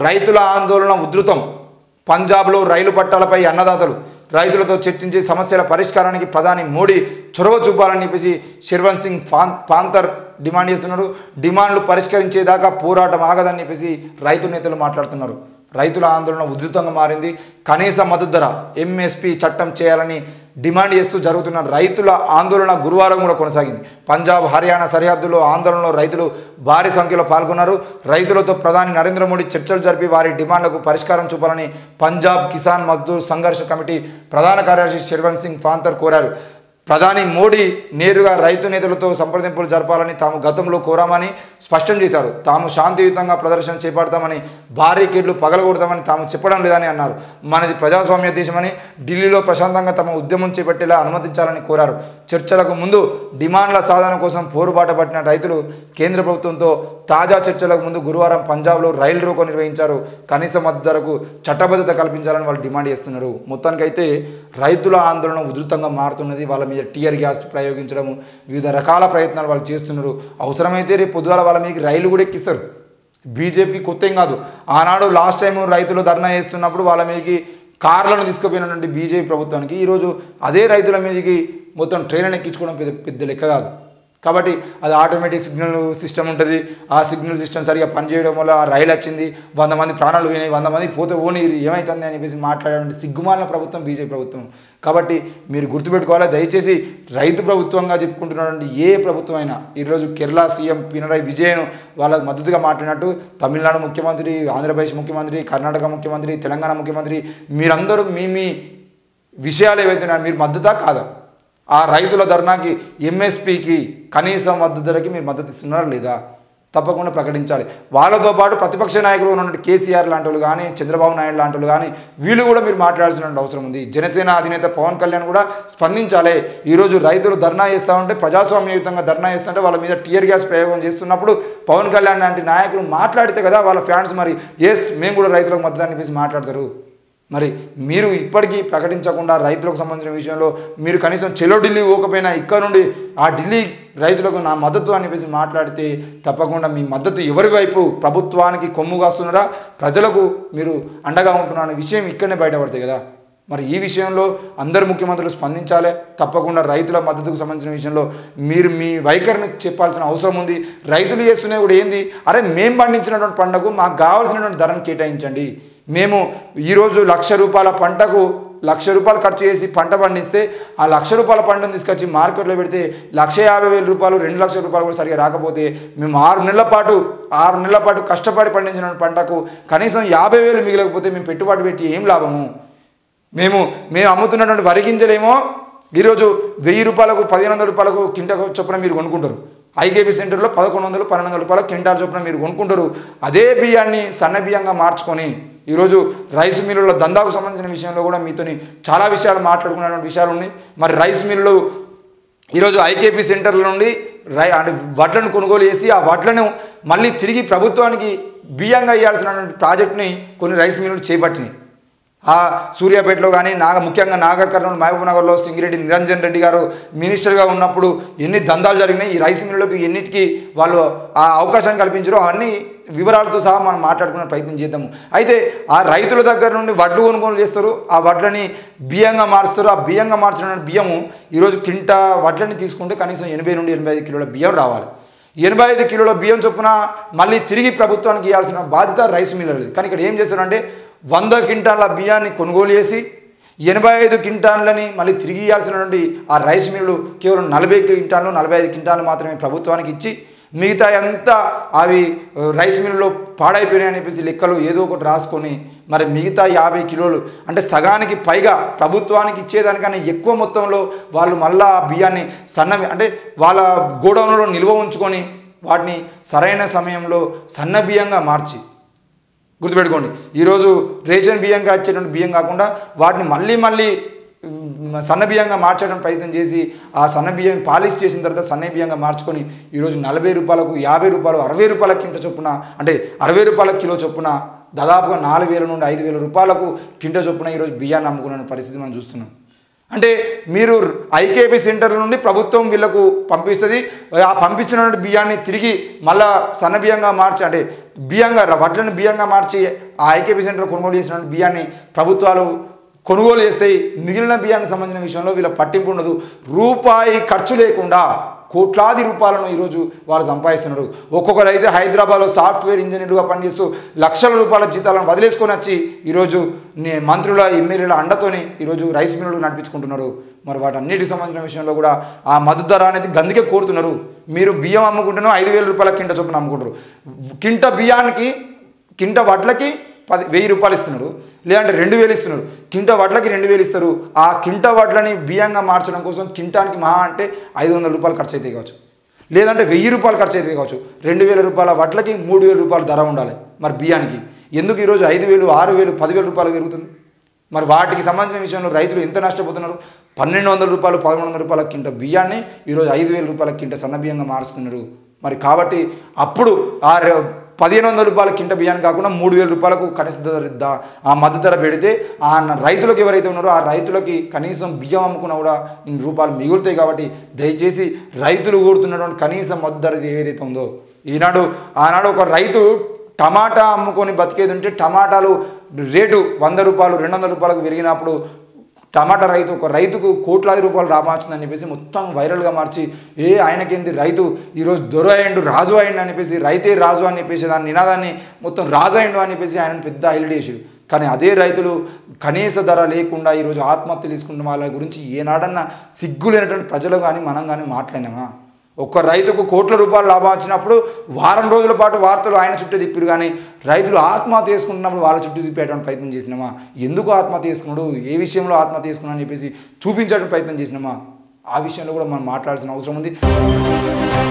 రైతుల ఆందోళన ఉధృతం పంజాబ్లో రైలు పట్టాలపై అన్నదాతలు రైతులతో చర్చించి సమస్యల పరిష్కారానికి ప్రధాని మోడీ చొరవ చూపాలని చెప్పేసి శిర్వన్ సింగ్ ఫాన్ పాంతర్ డిమాండ్ చేస్తున్నారు డిమాండ్లు పరిష్కరించేదాకా పోరాటం ఆగదని చెప్పేసి రైతు నేతలు మాట్లాడుతున్నారు రైతుల ఆందోళన ఉధృతంగా మారింది కనీస మద్దతు ధర ఎంఎస్పి చట్టం చేయాలని డిమాండ్ చేస్తూ జరుగుతున్న రైతుల ఆందోళన గురువారం కూడా కొనసాగింది పంజాబ్ హర్యానా సరిహద్దులో ఆందోళనలో రైతులు భారీ సంఖ్యలో పాల్గొన్నారు రైతులతో ప్రధాని నరేంద్ర మోడీ చర్చలు జరిపి వారి డిమాండ్లకు పరిష్కారం చూపాలని పంజాబ్ కిసాన్ మజ్దూర్ సంఘర్ష కమిటీ ప్రధాన కార్యదర్శి శర్వన్ సింగ్ ఫాంతర్ కోరారు ప్రధాని మోడీ నేరుగా రైతు నేతలతో సంప్రదింపులు జరపాలని తాము గతంలో కోరామని స్పష్టం చేశారు తాము శాంతియుతంగా ప్రదర్శన చేపడతామని బారికేడ్లు పగలగొడతామని తాము చెప్పడం లేదని అన్నారు మనది ప్రజాస్వామ్య దేశమని ఢిల్లీలో ప్రశాంతంగా తమ ఉద్యమం చేపట్టేలా అనుమతించాలని కోరారు చర్చలకు ముందు డిమాండ్ల సాధన కోసం పోరుబాట పట్టిన రైతులు కేంద్ర ప్రభుత్వంతో తాజా చర్చలకు ముందు గురువారం పంజాబ్లో రైలు రోకో నిర్వహించారు కనీస మద్దతు ధరకు చట్టబద్ధత కల్పించాలని వాళ్ళు డిమాండ్ చేస్తున్నారు మొత్తానికైతే రైతుల ఆందోళన ఉధృతంగా మారుతున్నది వాళ్ళ మీద టీయర్ గ్యాస్ ప్రయోగించడం వివిధ రకాల ప్రయత్నాలు వాళ్ళు చేస్తున్నారు అవసరమైతే రేపు పొద్దుగాల వాళ్ళ మీకు రైలు కూడా ఎక్కిస్తారు బీజేపీ కొత్త ఏం కాదు ఆనాడు లాస్ట్ టైం రైతులు ధర్నా చేస్తున్నప్పుడు వాళ్ళ మీదకి కార్లను తీసుకుపోయినటువంటి బీజేపీ ప్రభుత్వానికి ఈరోజు అదే రైతుల మీదకి మొత్తం ట్రైన్లను ఎక్కించుకోవడం పెద్ద పెద్ద లెక్క కాదు కాబట్టి అది ఆటోమేటిక్ సిగ్నల్ సిస్టమ్ ఉంటుంది ఆ సిగ్నల్ సిస్టమ్ సరిగా పనిచేయడం వల్ల ఆ రైలు వచ్చింది వంద మంది ప్రాణాలు పోయినాయి వంద మంది పోతే ఓని ఏమవుతుంది అని చెప్పేసి మాట్లాడే సిగ్గుమాలిన ప్రభుత్వం బీజేపీ ప్రభుత్వం కాబట్టి మీరు గుర్తుపెట్టుకోవాలి దయచేసి రైతు ప్రభుత్వంగా చెప్పుకుంటున్నటువంటి ఏ ప్రభుత్వం అయినా ఈరోజు కేరళ సీఎం పినరాయి విజయన్ వాళ్ళకు మద్దతుగా మాట్లాడినట్టు తమిళనాడు ముఖ్యమంత్రి ఆంధ్రప్రదేశ్ ముఖ్యమంత్రి కర్ణాటక ముఖ్యమంత్రి తెలంగాణ ముఖ్యమంత్రి మీరందరూ మీ మీ విషయాలు ఏవైతే ఉన్నాయో మీరు మద్దతా కాదా ఆ రైతుల ధర్నాకి ఎంఎస్పికి కనీస మద్దతు ధరకి మీరు మద్దతు ఇస్తున్నారా లేదా తప్పకుండా ప్రకటించాలి వాళ్ళతో పాటు ప్రతిపక్ష నాయకులు ఉన్నటువంటి కేసీఆర్ లాంటి వాళ్ళు కానీ చంద్రబాబు నాయుడు లాంటి వాళ్ళు కానీ వీళ్ళు కూడా మీరు మాట్లాడాల్సిన అవసరం ఉంది జనసేన అధినేత పవన్ కళ్యాణ్ కూడా స్పందించాలి ఈరోజు రైతులు ధర్నా చేస్తూ ఉంటే ప్రజాస్వామ్యయుతంగా ధర్నా చేస్తుంటే వాళ్ళ మీద టీయర్ గ్యాస్ ప్రయోగం చేస్తున్నప్పుడు పవన్ కళ్యాణ్ లాంటి నాయకులు మాట్లాడితే కదా వాళ్ళ ఫ్యాన్స్ మరి ఎస్ మేము కూడా రైతులకు మద్దతు అనిపించి మాట్లాడతారు మరి మీరు ఇప్పటికీ ప్రకటించకుండా రైతులకు సంబంధించిన విషయంలో మీరు కనీసం చెలో ఢిల్లీ పోకపోయినా ఇక్కడ నుండి ఆ ఢిల్లీ రైతులకు నా మద్దతు అని చెప్పేసి మాట్లాడితే తప్పకుండా మీ మద్దతు ఎవరి వైపు ప్రభుత్వానికి కొమ్ము కాస్తున్నారా ప్రజలకు మీరు అండగా ఉంటున్నా అనే విషయం ఇక్కడనే బయటపడతాయి కదా మరి ఈ విషయంలో అందరు ముఖ్యమంత్రులు స్పందించాలి తప్పకుండా రైతుల మద్దతుకు సంబంధించిన విషయంలో మీరు మీ వైఖరిని చెప్పాల్సిన అవసరం ఉంది రైతులు చేస్తున్నవి కూడా ఏంది అరే మేము పండించినటువంటి పంటకు మాకు కావాల్సినటువంటి ధరను కేటాయించండి మేము ఈరోజు లక్ష రూపాయల పంటకు లక్ష రూపాయలు ఖర్చు చేసి పంట పండిస్తే ఆ లక్ష రూపాయల పంటను తీసుకొచ్చి మార్కెట్లో పెడితే లక్ష యాభై వేల రూపాయలు రెండు లక్షల రూపాయలు కూడా సరిగా రాకపోతే మేము ఆరు నెలల పాటు ఆరు నెలల పాటు కష్టపడి పండించిన పంటకు కనీసం యాభై వేలు మిగిలకపోతే మేము పెట్టుబడి పెట్టి ఏం లాభము మేము మేము అమ్ముతున్నటువంటి వరి గింజలేమో ఈరోజు వెయ్యి రూపాయలకు పదిహేను వందల రూపాయలకు కింటకు చొప్పున మీరు కొనుక్కుంటారు ఐకేపీ సెంటర్లో పదకొండు వందలు పన్నెండు వందల రూపాయల కింటాల చొప్పున మీరు కొనుక్కుంటారు అదే బియ్యాన్ని సన్న బియ్యంగా మార్చుకొని ఈరోజు రైస్ మిల్లుల దందాకు సంబంధించిన విషయంలో కూడా మీతోని చాలా విషయాలు మాట్లాడుకున్నటువంటి విషయాలు ఉన్నాయి మరి రైస్ మిల్లు ఈరోజు ఐకేపీ సెంటర్ల నుండి రై అంటే వడ్లను కొనుగోలు చేసి ఆ వడ్లను మళ్ళీ తిరిగి ప్రభుత్వానికి బియ్యంగా ఇవ్వాల్సినటువంటి ప్రాజెక్ట్ని కొన్ని రైస్ మిల్లులు చేపట్టినాయి ఆ సూర్యాపేటలో కానీ నాగ ముఖ్యంగా నాగర్ కర్నూలు మహబూబ్ నగర్లో సింగిరెడ్డి నిరంజన్ రెడ్డి గారు మినిస్టర్గా ఉన్నప్పుడు ఎన్ని దందాలు జరిగినాయి ఈ రైస్ మిల్లులకు ఎన్నిటికీ వాళ్ళు ఆ అవకాశం కల్పించారో అన్ని వివరాలతో సహా మనం మాట్లాడుకునే ప్రయత్నం చేద్దాము అయితే ఆ రైతుల దగ్గర నుండి వడ్లు కొనుగోలు చేస్తారు ఆ వడ్లని బియ్యంగా మారుస్తారు ఆ బియ్యంగా మార్చిన బియ్యము ఈరోజు కింట వడ్లని తీసుకుంటే కనీసం ఎనభై నుండి ఎనభై ఐదు కిలోల బియ్యం రావాలి ఎనభై ఐదు కిలోల బియ్యం చొప్పున మళ్ళీ తిరిగి ప్రభుత్వానికి ఇవ్వాల్సిన బాధ్యత రైస్ మిల్లర్ది కానీ ఇక్కడ ఏం చేస్తారంటే వంద క్వింటాల బియ్యాన్ని కొనుగోలు చేసి ఎనభై ఐదు క్వింటాన్లని మళ్ళీ తిరిగి ఇవ్వాల్సినటువంటి ఆ రైస్ మిల్లు కేవలం నలభై క్వింటాన్లు నలభై ఐదు క్వింటాన్లు మాత్రమే ప్రభుత్వానికి ఇచ్చి మిగతా అంతా అవి రైస్ మిల్లులో పాడైపోయినాయని చెప్పేసి లెక్కలు ఏదో ఒకటి రాసుకొని మరి మిగతా యాభై కిలోలు అంటే సగానికి పైగా ప్రభుత్వానికి ఇచ్చేదానికన్నా ఎక్కువ మొత్తంలో వాళ్ళు మళ్ళా ఆ బియ్యాన్ని సన్న అంటే వాళ్ళ గోడౌన్లో నిల్వ ఉంచుకొని వాటిని సరైన సమయంలో సన్న బియ్యంగా మార్చి గుర్తుపెట్టుకోండి ఈరోజు రేషన్ బియ్యంగా వచ్చేటువంటి బియ్యం కాకుండా వాటిని మళ్ళీ మళ్ళీ మ్, సన్న బియ్యంగా మార్చడం ప్రయత్నం చేసి ఆ సన్న బియ్యం పాలిష్ చేసిన తర్వాత సన్న బియ్యంగా మార్చుకొని ఈరోజు నలభై రూపాయలకు యాభై రూపాయలు అరవై రూపాయల కింట చొప్పున అంటే అరవై రూపాయల కిలో చొప్పున దాదాపుగా నాలుగు వేల నుండి ఐదు వేల రూపాయలకు కింట చొప్పున ఈరోజు బియ్యాన్ని అమ్ముకునే పరిస్థితి మనం చూస్తున్నాం అంటే మీరు ఐకేపీ సెంటర్ నుండి ప్రభుత్వం వీళ్ళకు పంపిస్తుంది ఆ పంపించిన బియ్యాన్ని తిరిగి మళ్ళా సన్న బియ్యంగా మార్చి అంటే బియ్యంగా వడ్లను బియ్యంగా మార్చి ఆ ఐకేపీ సెంటర్ కొనుగోలు చేసిన బియ్యాన్ని ప్రభుత్వాలు కొనుగోలు చేస్తాయి మిగిలిన బియ్యానికి సంబంధించిన విషయంలో వీళ్ళ పట్టింపు ఉండదు రూపాయి ఖర్చు లేకుండా కోట్లాది రూపాయలను ఈరోజు వాళ్ళు సంపాదిస్తున్నారు ఒక్కొక్కరు అయితే హైదరాబాద్లో సాఫ్ట్వేర్ ఇంజనీర్గా పనిచేస్తూ లక్షల రూపాయల జీతాలను వదిలేసుకొని వచ్చి ఈరోజు నే- మంత్రుల ఎమ్మెల్యేల అండతోని ఈరోజు రైస్ మిల్లులు నడిపించుకుంటున్నారు మరి వాటన్నిటికి సంబంధించిన విషయంలో కూడా ఆ మద్దతు ధర అనేది గందుకే కోరుతున్నారు మీరు బియ్యం అమ్ముకుంటున్నాం ఐదు వేల రూపాయల కింట చొప్పున అమ్ముకుంటారు కింట బియ్యానికి కింట వడ్లకి పది వెయ్యి రూపాయలు ఇస్తున్నారు లేదంటే రెండు వేలు ఇస్తున్నారు కింట వడ్లకి రెండు వేలు ఇస్తారు ఆ కింట వడ్లని బియ్యంగా మార్చడం కోసం కింటానికి మహా అంటే ఐదు వందల రూపాయలు ఖర్చు అయితే కావచ్చు లేదంటే వెయ్యి రూపాయలు ఖర్చు అయితే కావచ్చు రెండు వేల రూపాయల వడ్లకి మూడు వేల రూపాయల ధర ఉండాలి మరి బియ్యానికి ఎందుకు ఈరోజు ఐదు వేలు ఆరు వేలు పదివేల రూపాయలు పెరుగుతుంది మరి వాటికి సంబంధించిన విషయంలో రైతులు ఎంత నష్టపోతున్నారు పన్నెండు వందల రూపాయలు పదమూడు వందల రూపాయల కింట బియ్యాన్ని ఈరోజు ఐదు వేల రూపాయల కింట సన్న బియ్యంగా మారుస్తున్నారు మరి కాబట్టి అప్పుడు ఆ రె- పదిహేను వందల రూపాయల కింట బియ్యాన్ని కాకుండా మూడు వేల రూపాయలకు కనీస ధర ద- ఆ మద్దతు ధర పెడితే ఆ న- రైతులకు ఎవరైతే ఉన్నారో ఆ రైతులకి కనీసం బియ్యం అమ్ముకున్నా కూడా ఇన్ని రూపాయలు మిగులుతాయి కాబట్టి దయచేసి రైతులు కోరుతున్నటువంటి కనీస మద్దతు ధర ఏదైతే ఉందో ఈనాడు ఆనాడు ఒక రైతు టమాటా అమ్ముకొని బతికేది ఉంటే టమాటాలు రేటు వంద రూపాయలు రెండు వందల రూపాయలకు పెరిగినప్పుడు టమాటా రైతు ఒక రైతుకు కోట్లాది రూపాయలు లాభం వచ్చిందని చెప్పేసి మొత్తం వైరల్గా మార్చి ఏ ఆయనకేంది రైతు ఈరోజు దొర అయిండు రాజు అయిండు అని చెప్పేసి రైతే రాజు అని చెప్పేసి దాని నినాదాన్ని మొత్తం రాజు అయిండు అని చెప్పేసి ఆయన పెద్ద హైలైట్ చేసాడు కానీ అదే రైతులు కనీస ధర లేకుండా ఈరోజు ఆత్మహత్య తీసుకున్న వాళ్ళ గురించి ఏనాడన్నా సిగ్గు లేనటువంటి ప్రజలు కానీ మనం కానీ మాట్లాడినామా ఒక్క రైతుకు కోట్ల రూపాయలు లాభం వచ్చినప్పుడు వారం రోజుల పాటు వార్తలు ఆయన చుట్టూ తిప్పిరు కానీ రైతులు ఆత్మహత్య చేసుకుంటున్నప్పుడు వాళ్ళ చుట్టూ తిప్పేటువంటి ప్రయత్నం చేసినామా ఎందుకు ఆత్మహత్య చేసుకున్నాడు ఏ విషయంలో ఆత్మహత్య చేసుకున్నాడు అని చెప్పేసి చూపించడానికి ప్రయత్నం చేసినామా ఆ విషయంలో కూడా మనం మాట్లాడాల్సిన అవసరం ఉంది